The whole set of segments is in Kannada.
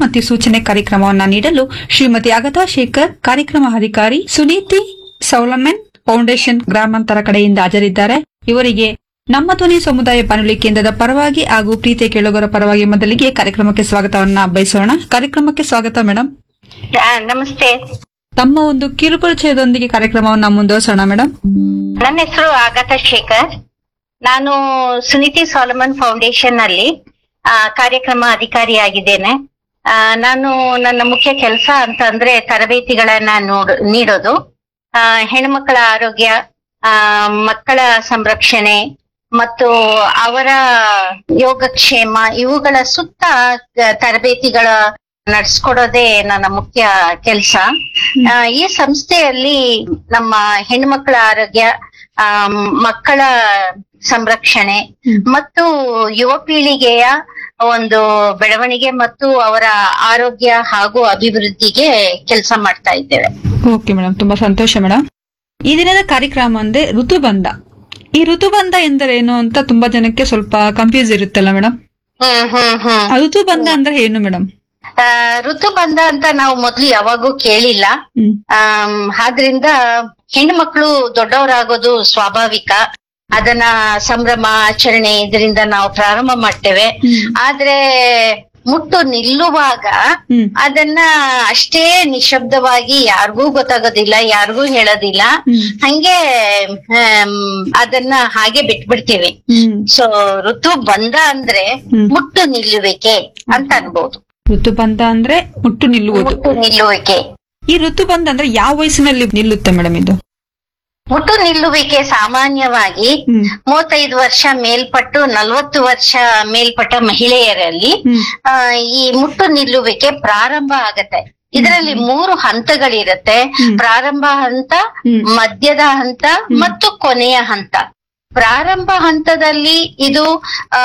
ಮತ್ತು ಸೂಚನೆ ಕಾರ್ಯಕ್ರಮವನ್ನ ನೀಡಲು ಶ್ರೀಮತಿ ಅಗತಾ ಶೇಖರ್ ಕಾರ್ಯಕ್ರಮ ಅಧಿಕಾರಿ ಸುನೀತಿ ಸೌಲಮೆನ್ ಫೌಂಡೇಶನ್ ಗ್ರಾಮಾಂತರ ಕಡೆಯಿಂದ ಹಾಜರಿದ್ದಾರೆ ಇವರಿಗೆ ನಮ್ಮ ಧ್ವನಿ ಸಮುದಾಯ ಬಾನುಲಿ ಕೇಂದ್ರದ ಪರವಾಗಿ ಹಾಗೂ ಪ್ರೀತಿಯ ಕೇಳುಗರ ಪರವಾಗಿ ಮೊದಲಿಗೆ ಕಾರ್ಯಕ್ರಮಕ್ಕೆ ಸ್ವಾಗತವನ್ನ ಬಯಸೋಣ ಕಾರ್ಯಕ್ರಮಕ್ಕೆ ಸ್ವಾಗತ ಮೇಡಮ್ ಆ, ನಮಸ್ತೆ ತಮ್ಮ ಒಂದು ಕಿರುಪರಿಚಯದೊಂದಿಗೆ ಕಾರ್ಯಕ್ರಮವನ್ನ ಮುಂದುವರಿಸೋಣ ಮೇಡಮ್ ನನ್ನ ಹೆಸರು ಆಗತಾ ಶೇಖರ್ ನಾನು ಸುನೀತಿ ಸಾಲಮನ್ ಫೌಂಡೇಶನ್ ಅಲ್ಲಿ ಆ, ಕಾರ್ಯಕ್ರಮ ಅಧಿಕಾರಿಯಾಗಿದ್ದೇನೆ ಆ, ನಾನು ನನ್ನ ಮುಖ್ಯ ಕೆಲಸ ಅಂತ ಅಂದ್ರೆ ತರಬೇತಿಗಳನ್ನ ನೋಡ್ ನೀಡೋದು ಆ, ಹೆಣ್ಮಕ್ಕಳ ಆರೋಗ್ಯ ಆ, ಮಕ್ಕಳ ಸಂರಕ್ಷಣೆ ಮತ್ತು ಅವರ ಯೋಗಕ್ಷೇಮ ಇವುಗಳ ಸುತ್ತ ಆ, ತರಬೇತಿಗಳ ನಡೆಸ್ಕೊಡೋದೇ ನನ್ನ ಮುಖ್ಯ ಕೆಲಸ ಈ ಸಂಸ್ಥೆಯಲ್ಲಿ ನಮ್ಮ ಹೆಣ್ಮಕ್ಳ ಆರೋಗ್ಯ ಆ, ಮಕ್ಕಳ ಸಂರಕ್ಷಣೆ ಮತ್ತು ಯುವ ಪೀಳಿಗೆಯ ಒಂದು ಬೆಳವಣಿಗೆ ಮತ್ತು ಅವರ ಆರೋಗ್ಯ ಹಾಗೂ ಅಭಿವೃದ್ಧಿಗೆ ಕೆಲಸ ಮಾಡ್ತಾ ಇದ್ದೇವೆ ಓಕೆ ಮೇಡಮ್ ತುಂಬಾ ಸಂತೋಷ ಮೇಡಮ್ ಈ ದಿನದ ಕಾರ್ಯಕ್ರಮ ಅಂದ್ರೆ ಋತುಬಂಧ ಈ ಋತುಬಂಧ ಎಂದರೇನು ಅಂತ ತುಂಬಾ ಜನಕ್ಕೆ ಸ್ವಲ್ಪ ಕನ್ಫ್ಯೂಸ್ ಇರುತ್ತಲ್ಲ ಮೇಡಮ್ ಹ್ಮ್ ಹ್ಮ್ ಹ್ಮ್ ಆ ಋತುಬಂಧ ಅಂದ್ರೆ ಏನು ಮೇಡಮ್ ಆ, ಋತುಬಂಧ ಅಂತ ನಾವು ಮೊದ್ಲು ಯಾವಾಗೂ ಕೇಳಿಲ್ಲ ಹ್ಮ್ ಆಮ್, ಆದ್ರಿಂದ ಹೆಣ್ಣು ಮಕ್ಕಳು ದೊಡ್ಡವರಾಗೋದು ಸ್ವಾಭಾವಿಕ ಅದನ್ನ ಸಂಭ್ರಮ ಆಚರಣೆ ಇದರಿಂದ ನಾವು ಪ್ರಾರಂಭ ಮಾಡ್ತೇವೆ ಹ್ಮ್. ಆದ್ರೆ ಮುಟ್ಟು ನಿಲ್ಲುವಾಗ ಹ್ಮ್ ಅದನ್ನ ಅಷ್ಟೇ ನಿಶಬ್ದವಾಗಿ ಯಾರಿಗೂ ಗೊತ್ತಾಗೋದಿಲ್ಲ ಯಾರಿಗೂ ಹೇಳೋದಿಲ್ಲ ಹ್ಮ್. ಹಂಗೆ ಆಮ್, ಅದನ್ನ ಹಾಗೆ ಬಿಟ್ಬಿಡ್ತೀವಿ ಹ್ಮ್ ಸೊ ಋತು ಬಂದ ಅಂದ್ರೆ ಹ್ಮ್. ಮುಟ್ಟು ನಿಲ್ಲುವಿಕೆ ಅಂತ ಅನ್ಬೋದು ಋತುಬಂಧ ಅಂದ್ರೆ ಮುಟ್ಟು ನಿಲ್ಲುವುದು ಮುಟ್ಟು ನಿಲ್ಲುವಿಕೆ ಈ ಋತುಬಂಧ ಅಂದ್ರೆ ಯಾವ ವಯಸ್ಸಿನಲ್ಲಿ ನಿಲ್ಲುತ್ತೆ ಮೇಡಮ್ ಇದು ಮುಟ್ಟು ನಿಲ್ಲುವಿಕೆ ಸಾಮಾನ್ಯವಾಗಿ ಹ್ಮ್ ಮೂವತ್ತೈದು ವರ್ಷ ಮೇಲ್ಪಟ್ಟು ನಲವತ್ತು ವರ್ಷ ಮೇಲ್ಪಟ್ಟ ಮಹಿಳೆಯರಲ್ಲಿ ಹ್ಮ್ ಆ, ಈ ಮುಟ್ಟು ನಿಲ್ಲುವಿಕೆ ಪ್ರಾರಂಭ ಆಗತ್ತೆ ಇದರಲ್ಲಿ ಮೂರು ಹಂತಗಳಿರತ್ತೆ ಹ್ಮ್. ಪ್ರಾರಂಭ ಹಂತ ಹ್ಮ್. ಮಧ್ಯದ ಹಂತ ಮತ್ತು ಕೊನೆಯ ಹಂತ ಪ್ರಾರಂಭ ಹಂತದಲ್ಲಿ ಇದು ಆ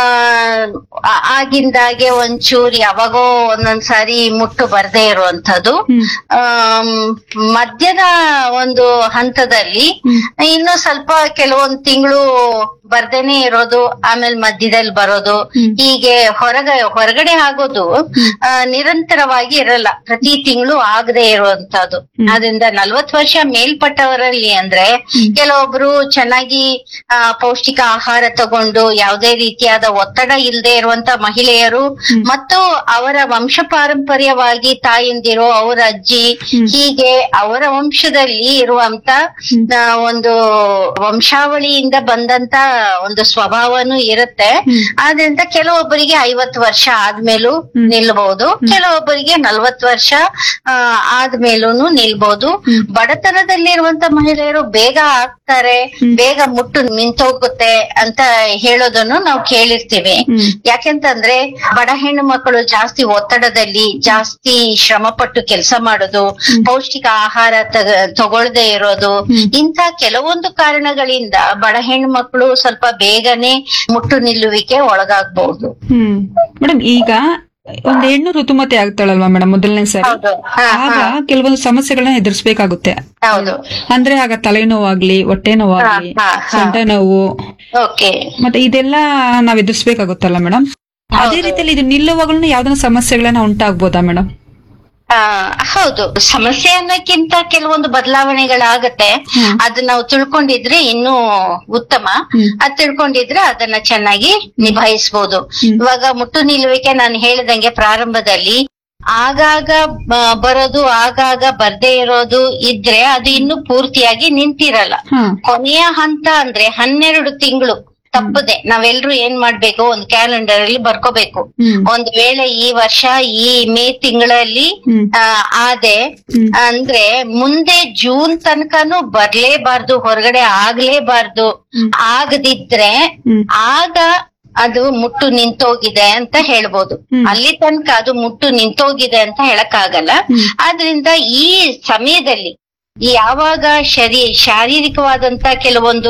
ಆ- ಆಗಿಂದಾಗೆ ಒಂಚೂರು ಯಾವಾಗೋ ಒಂದೊಂದ್ಸಾರಿ ಮುಟ್ಟು ಬರ್ದೇ ಇರುವಂತದ್ದು ಹ್ಮ್ ಆಮ್, ಮಧ್ಯದ ಒಂದು ಹಂತದಲ್ಲಿ ಹ್ಮ್. ಇನ್ನು ಸ್ವಲ್ಪ ಕೆಲವೊಂದ್ ತಿಂಗಳು ಬರ್ದೇನೆ ಇರೋದು ಆಮೇಲೆ ಮಧ್ಯದಲ್ಲಿ ಬರೋದು ಹ್ಮ್. ಹೀಗೆ ಹೊರಗ ಹೊರಗಡೆ ಆಗೋದು ಆ, ನಿರಂತರವಾಗಿ ಇರಲ್ಲ ಪ್ರತಿ ತಿಂಗಳು ಆಗದೆ ಇರುವಂತದ್ದು ಹ್ಮ್. ಆದ್ರಿಂದ ನಲ್ವತ್ ವರ್ಷ ಮೇಲ್ಪಟ್ಟವರಲ್ಲಿ ಅಂದ್ರೆ ಕೆಲವೊಬ್ರು ಚೆನ್ನಾಗಿ ಆ, ಪೌಷ್ಟಿಕ ಆಹಾರ ತಗೊಂಡು ಯಾವುದೇ ರೀತಿಯಾದ ಒತ್ತಡ ಇಲ್ಲದೆ ಇರುವಂತ ಮಹಿಳೆಯರು ಮತ್ತು ಅವರ ವಂಶ ಪಾರಂಪರ್ಯವಾಗಿ ತಾಯಂದಿರು ಅವರ ಅಜ್ಜಿ ಹೀಗೆ ಅವರ ವಂಶದಲ್ಲಿ ಇರುವಂತ ಆ, ಒಂದು ವಂಶಾವಳಿಯಿಂದ ಬಂದಂತ ಒಂದು ಸ್ವಭಾವನೂ ಇರುತ್ತೆ ಆದ್ರಿಂದ ಕೆಲವೊಬ್ಬರಿಗೆ ಐವತ್ತು ವರ್ಷ ಆದ್ಮೇಲೂ ನಿಲ್ಬಹುದು ಕೆಲವೊಬ್ಬರಿಗೆ ನಲ್ವತ್ತು ವರ್ಷ ಆ, ಆದ್ಮೇಲೂನು ನಿಲ್ಬಹುದು ಬಡತನದಲ್ಲಿರುವಂತ ಮಹಿಳೆಯರು ಬೇಗ ಆಗ್ತಾರೆ ಬೇಗ ಮುಟ್ಟು ನಿಂತೋಗುತ್ತೆ ಅಂತ ಹೇಳೋದನ್ನು ನಾವು ಕೇಳಿರ್ತೀವಿ ಹ್ಮ್. ಯಾಕೆಂತಂದ್ರೆ ಬಡ ಹೆಣ್ಣು ಮಕ್ಕಳು ಜಾಸ್ತಿ ಒತ್ತಡದಲ್ಲಿ ಜಾಸ್ತಿ ಶ್ರಮ ಪಟ್ಟು ಕೆಲಸ ಮಾಡೋದು ಪೌಷ್ಟಿಕ ಆಹಾರ ತಗ- ತಗೊಳ್ದೇ ಇರೋದು ಇಂಥ ಕೆಲವೊಂದು ಕಾರಣಗಳಿಂದ ಬಡ ಹೆಣ್ಣು ಮಕ್ಕಳು ಸ್ವಲ್ಪ ಬೇಗನೆ ಮುಟ್ಟು ನಿಲ್ಲುವಿಕೆ ಒಳಗಾಗಬಹುದು ಹ್ಮ್ ಮೇಡಮ್ ಈಗ ಒಂದು ಹೆಣ್ಣು ಋತುಮತಿ ಆಗ್ತಾಳಲ್ವಾ ಮೇಡಮ್ ಮೊದಲನೇ ಸರಿ ಹೌದು ಹಾ, ಆಗ ಹಾ. ಕೆಲವೊಂದು ಸಮಸ್ಯೆಗಳನ್ನ ಎದುರಿಸಬೇಕಾಗುತ್ತೆ ಹೌದು ಅಂದ್ರೆ ಆಗ ತಲೆನೋವಾಗ್ಲಿ ಹೊಟ್ಟೆ ನೋವಾಗ್ಲಿ ಹಾ, ಹಾ, ಹಾ. ಸೊಂಟ ನೋವು ಓಕೆ ಮತ್ತೆ ಇದೆಲ್ಲ ನಾವ್ ಎದುರಿಸ್ಬೇಕಾಗುತ್ತಲ್ಲ ಮೇಡಮ್ ಅದೇ ರೀತಿಯಲ್ಲಿ ಇದು ನಿಲ್ಲುವಾಗಲೂ ಯಾವ್ದಾನ ಸಮಸ್ಯೆಗಳನ್ನ ಉಂಟಾಗ್ಬೋದಾ ಮೇಡಮ್ ಆ, ಹೌದು ಸಮಸ್ಯೆ ಅನ್ನೋಕ್ಕಿಂತ ಕೆಲವೊಂದು ಬದಲಾವಣೆಗಳಾಗತ್ತೆ ಹ್ಮ್. ಅದು ನಾವು ತಿಳ್ಕೊಂಡಿದ್ರೆ ಇನ್ನೂ ಉತ್ತಮ ಹ್ಮ್. ಅದ್ ತಿಳ್ಕೊಂಡಿದ್ರೆ ಅದನ್ನ ಚೆನ್ನಾಗಿ ನಿಭಾಯಿಸಬಹುದು ಹ್ಮ್. ಇವಾಗ ಮುಟ್ಟು ನಿಲ್ಲುವಿಕೆ ನಾನು ಹೇಳಿದಂಗೆ ಪ್ರಾರಂಭದಲ್ಲಿ ಆಗಾಗ ಬ- ಬರೋದು ಆಗಾಗ ಬರ್ದೇ ಇರೋದು ಇದ್ರೆ ಅದು ಇನ್ನು ಪೂರ್ತಿಯಾಗಿ ನಿಂತಿರಲ್ಲ ಹಾ ಕೊನೆಯ ಹಂತ ಅಂದ್ರೆ ಹನ್ನೆರಡು ತಿಂಗಳು ತಪ್ಪದೆ ನಾವೆಲ್ಲರೂ ಏನ್ ಮಾಡ್ಬೇಕು ಒಂದು ಕ್ಯಾಲೆಂಡರ್ ಅಲ್ಲಿ ಬರ್ಕೋಬೇಕು ಹ್ಮ್ ಒಂದ್ ವೇಳೆ ಈ ವರ್ಷ ಈ ಮೇ ತಿಂಗಳಲ್ಲಿ ಹ್ಮ್ ಆ, ಆದೆ ಹ್ಮ್. ಅಂದ್ರೆ ಮುಂದೆ ಜೂನ್ ತನಕನೂ ಬರ್ಲೇಬಾರ್ದು ಹೊರಗಡೆ ಆಗ್ಲೇಬಾರ್ದು ಹ್ಮ್. ಆಗದಿದ್ರೆ ಹ್ಮ್ ಆಗ ಅದು ಮುಟ್ಟು ನಿಂತೋಗಿದೆ ಅಂತ ಹೇಳ್ಬೋದು ಹ್ಮ್. ಅಲ್ಲಿ ತನಕ ಅದು ಮುಟ್ಟು ನಿಂತೋಗಿದೆ ಅಂತ ಹೇಳಕ್ ಆಗಲ್ಲ ಹ್ಮ್. ಆದ್ರಿಂದ ಈ ಸಮಯದಲ್ಲಿ ಯಾವಾಗ ಶರೀ ಶಾರೀರಿಕವಾದಂತ ಕೆಲವೊಂದು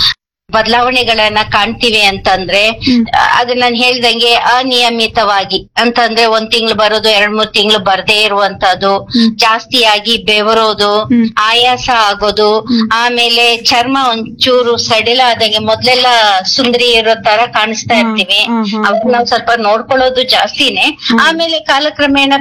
ಬದಲಾವಣೆಗಳನ್ನ ಕಾಣ್ತೀವಿ ಅಂತಂದ್ರೆ ಹ್ಮ್. ಆ, ಅದು ನಾನು ಹೇಳ್ದಂಗೆ ಅನಿಯಮಿತವಾಗಿ ಅಂತಂದ್ರೆ ಒಂದ್ ತಿಂಗಳು ಬರೋದು ಎರಡ್ ಮೂರ್ ತಿಂಗಳು ಬರ್ದೇ ಇರುವಂತದ್ದು ಹ್ಮ್. ಜಾಸ್ತಿಯಾಗಿ ಬೆವರೋದು ಹ್ಮ್. ಆಯಾಸ ಆಗೋದು ಹ್ಮ್. ಆಮೇಲೆ ಚರ್ಮ ಒಂಚೂರು ಸಡಿಲ ಆದಂಗೆ ಮೊದ್ಲೆಲ್ಲ ಸುಂದರಿ ಇರೋ ತರ ಕಾಣಿಸ್ತಾ ಹಾ, ಇರ್ತೀವಿ ಹಾ, ಹಾ, ಅವಾಗ ನಾವು ಸ್ವಲ್ಪ ನೋಡ್ಕೊಳ್ಳೋದು ಜಾಸ್ತಿನೇ ಆಮೇಲೆ ಕಾಲಕ್ರಮೇಣ